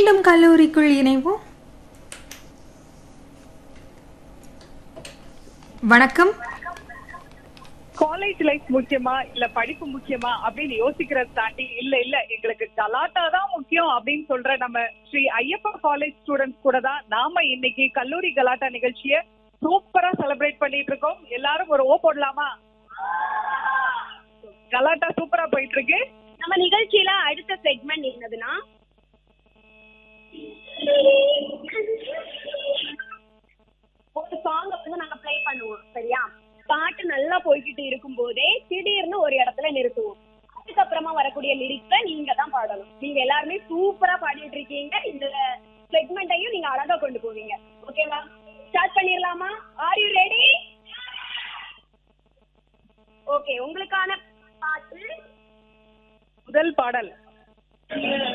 மீண்டும் கல்லூரிக்குள் இணைவோம் வணக்கம் காலேஜ் லைஃப் முக்கியமா இல்ல படிப்பு முக்கியமா அப்படின்னு யோசிக்கிறத தாண்டி இல்ல இல்ல எங்களுக்கு கலாட்டா தான் முக்கியம் அப்படின்னு சொல்ற நம்ம ஸ்ரீ ஐயப்பா காலேஜ் ஸ்டூடெண்ட்ஸ் கூட தான் நாம இன்னைக்கு கல்லூரி கலாட்டா நிகழ்ச்சிய சூப்பரா செலிப்ரேட் பண்ணிட்டு இருக்கோம் எல்லாரும் ஒரு ஓ போடலாமா கலாட்டா சூப்பரா போயிட்டு இருக்கு நம்ம நிகழ்ச்சியில அடுத்த செக்மெண்ட் என்னதுன்னா ஒரு சாங்க வந்து நாங்க ப்ளே பண்ணுவோம் சரியா பாட்டு நல்லா போய்கிட்டு இருக்கும் போதே திடீர்னு ஒரு இடத்துல நிறுத்துவோம் அதுக்கப்புறமா வரக்கூடிய லிரிக்ஸ நீங்க தான் பாடணும் நீங்க எல்லாருமே சூப்பரா பாடிட்டு இருக்கீங்க இந்த செக்மெண்ட்டையும் நீங்க அழகா கொண்டு போவீங்க ஓகேவா ஸ்டார்ட் பண்ணிடலாமா ஆர் யூ ரெடி ஓகே உங்களுக்கான பாட்டு முதல் பாடல்